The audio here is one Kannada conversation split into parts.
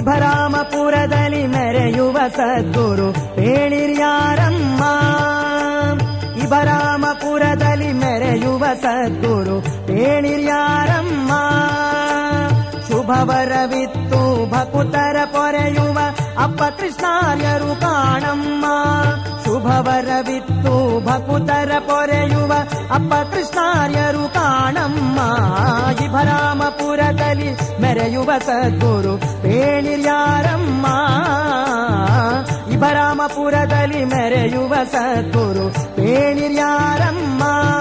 ಇಭರಾಮಪುರದಲ್ಲಿ ಮೆರೆಯುವ ಸದ್ಗುರು ಹೇಳಿರ್ಯಾರಮ್ಮ ಇಭರಾಮಪುರದಲ್ಲಿ ಮೆರೆಯುವ ಸದ್ಗುರು ಹೇಳಿರ್ಯಾರಮ್ಮ ಶುಭವರವಿತ್ತು ಭಕುತರ ಪೊರೆಯುವ ಅಪ್ಪ ಕೃಷ್ಣಾರ್ಯರು ಕಾಣಮ್ಮ ಶುಭವರವಿತ್ತು ಭಕುತರ ಪೊರೆಯುವ ಅಪ್ಪ ಕೃಷ್ಣಾರ್ಯರು ಕಾಣಮ್ಮ ಇಭರಾಮಪುರದಲ್ಲಿ ಮೆರೆಯುವ ಸದ್ಗುರು ಹೇಳಿರ್ಯಾರಮ್ಮ ಇಭರಾಮಪುರದಲ್ಲಿ ಮೆರೆಯುವ ಸದ್ಗುರು ಹೇಳಿರ್ಯಾರಮ್ಮ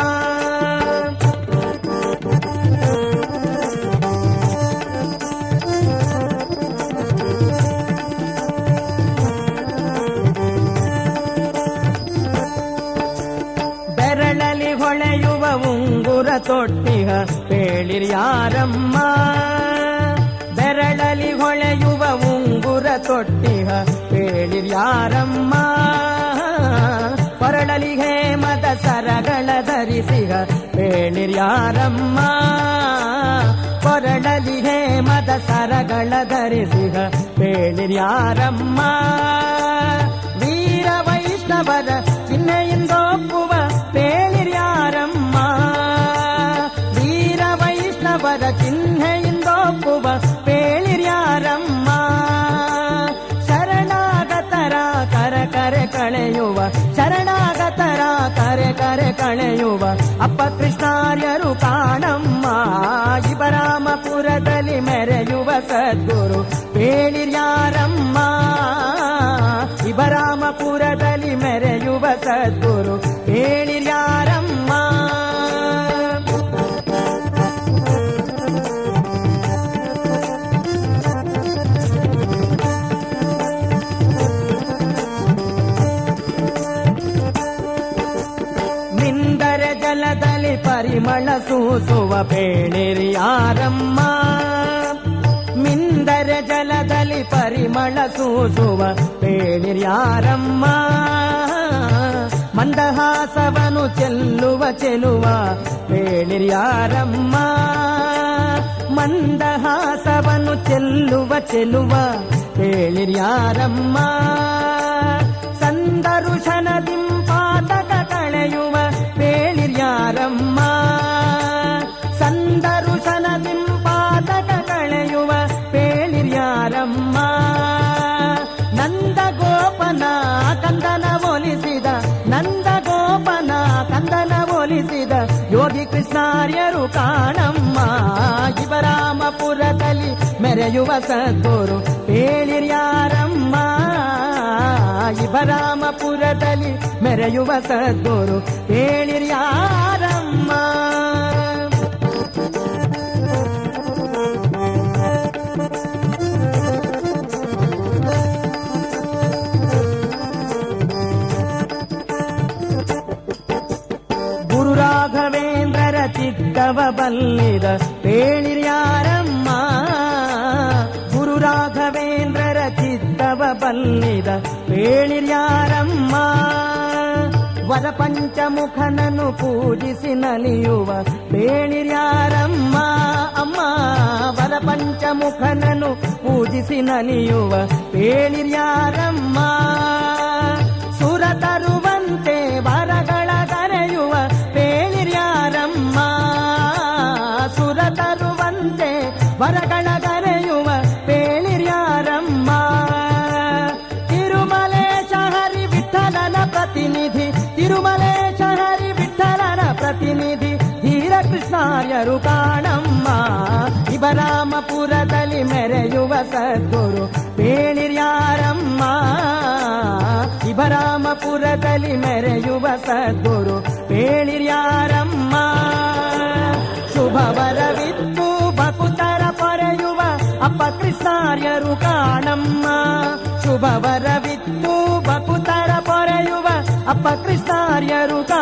ಬೆರಳಲಿ ಹೊಳೆಯುವ ಉಂಗುರ ತೊಟ್ಟಿಹ ಹೇಳಿರ್ಯಾರಮ್ಮ ಬೆರಳಲಿ ಹೊಳೆಯುವ ಉಂಗುರ ತೊಟ್ಟಿಹ ಹೇಳಿರ್ಯಾರಮ್ಮ ಕೊರಳಲಿ ಹೇಮದ ಸರಗಳ ಧರಿಸಿಹ ಹೇಳಿರ್ಯಾರಮ್ಮ ಕೊರಳಲಿ ಹೇಮದ ಸರಗಳ ಧರಿಸಿಹ ಹೇಳಿರ್ಯಾರಮ್ಮ ವೀರ ವೈಷ್ಣವರ ಚಿಹ್ನೆಯಿಂದೊಪ್ಪುವ ಪೇಳಿರ್ಯಾರಮ್ಮ ವೀರ ವೈಷ್ಣವರ ಚಿಹ್ನೆಯಿಂದೊಪ್ಪುವ ಪೇಳಿರ್ಯಾರಮ್ಮ ಶರಣಾಗತರ ಕರ ಕರೆ ಕಳೆಯುವ ಶರಣಾಗತರ ಕರೆ ಕರೆ ಕಳೆಯುವ ಅಪ್ಪ ಕೃಷ್ಣಾರ್ಯರು ಕಾಣಮ್ಮ ಇಬರಾಮಪುರದಲ್ಲಿ ಮೆರೆಯುವ ಸದ್ಗುರು ಹೇಳಿರ್ಯಾರಮ್ಮ ಇಬರಾಮಪುರದಲ್ಲಿ ಮೆರೆಯುವ ಸದ್ಗುರು ಹೇಳಿರ್ಯಾರಮ್ಮ ನಿಂದರೆ ಜಲದಲ್ಲಿ ಪರಿಮಳ ಸೂಸುವ ಬೇಳಿರ್ಯಾರಮ್ಮ ಮಿಂದರೆ ಜಲದಲ್ಲಿ ಪರಿಮಳ ಸೂಸುವ ಬೇಳಿರ್ಯಾರಮ್ಮ ಮಂದಹಾಸವನು ಚೆಲ್ಲುವ ಚೆಲುವ ಬೇಳಿರ್ಯಾರಮ್ಮ ಮಂದಹಾಸವನು ಚೆಲ್ಲುವ ಚೆಲುವ ಬೇಳಿರ್ಯಾರಮ್ಮ ಸಂದರುಷನದಿಂಪಾತಕ ಕಳೆಯುವ ಬೇಳಿರ್ಯಾರಮ್ಮ ಸಂದರುಷನದಿಂಪಾತಕ ಕಳೆಯುವ ಬೇಳಿರ್ಯಾರಮ್ಮ ನಂದ ಗೋಪನ ಕಂದನ ಒಲಿಸಿದ ನಂದ ಗೋಪನ ಕಂದನ ಒಲಿಸಿದ ಯೋಗಿ ಕೃಷ್ಣಾರ್ಯರು ಕಾಣಮ್ಮ ಇವರಾಮಪುರದಲ್ಲಿ ಮೆರೆಯುವ ಸದ್ಗುರು ಹೇಳಿರ್ಯಾರಮ್ಮ ಇಬರಾಮಪುರದಲ್ಲಿ ಮೆರೆಯುವ ಸದ್ಗುರು ಹೇಳಿರ್ಯಾರಮ್ಮ ಗುರು ರಾಘವೇಂದ್ರರ ಚಿತ್ತವ ಬಲ್ಲಿದ ಹೇಳಿರ್ಯಾರಮ್ಮ ಗುರು ರಾಘವೇಂದ್ರರ ಚಿತ್ತವ ಬಲ್ಲಿದ ಹೇಳಿರ್ಯಾರಮ್ಮ ವರ ಪಂಚಮುಖನನ್ನು ಪೂಜಿಸಿ ನಲಿಯುವ ಬೇಳಿರ್ಯಾರಮ್ಮ ಅಮ್ಮ ವರ ಪಂಚಮುಖನನ್ನು ಪೂಜಿಸಿ ನಲಿಯುವ ಬೇಳಿರ್ಯಾರಮ್ಮ ಸುರ ತರುವಂತೆ ವರಗಳ ಕರೆಯುವ ಬೇಳಿರ್ಯಾರಮ್ಮ ಸುರ ತರುವಂತೆ ವರಗಳ ಕರೆಯುವ ಬೇಳಿರ್ಯಾರಮ್ಮ ತಿರುಮಲೇಶ ಹರಿ ವಿಠಲನ ಪ್ರತಿನಿಧಿ ತಿರುಮಲೇಶ ಹರಿ ವಿಠಲನ ಪ್ರತಿನಿಧಿ ಧೀರ ಕೃಷ್ಣಾರ್ಯರು ಕಾಣಮ್ಮ ಇಬರಾಮಪುರದಲ್ಲಿ ಮೆರೆಯುವ ಸದ್ಗುರು ಬೇಳಿರ್ಯಾರಮ್ಮ ಇಬರಾಮಪುರದಲ್ಲಿ ಮೆರೆಯುವ ಸದ್ಗುರು ಬೇಳಿರ್ಯಾರಮ್ಮ ಶುಭವರವಿತ್ತು ಬಕುತರ ಪೊರೆಯುವ ಅಪ್ಪ ಕೃಷ್ಣಾರ್ಯರು ಕಾಣಮ್ಮ ಶುಭವರವಿತ್ತು ಬಕುತರ ಪೊರೆಯುವ ಅಪ್ಪ ಕೃಷ್ಣಾರ್ಯರು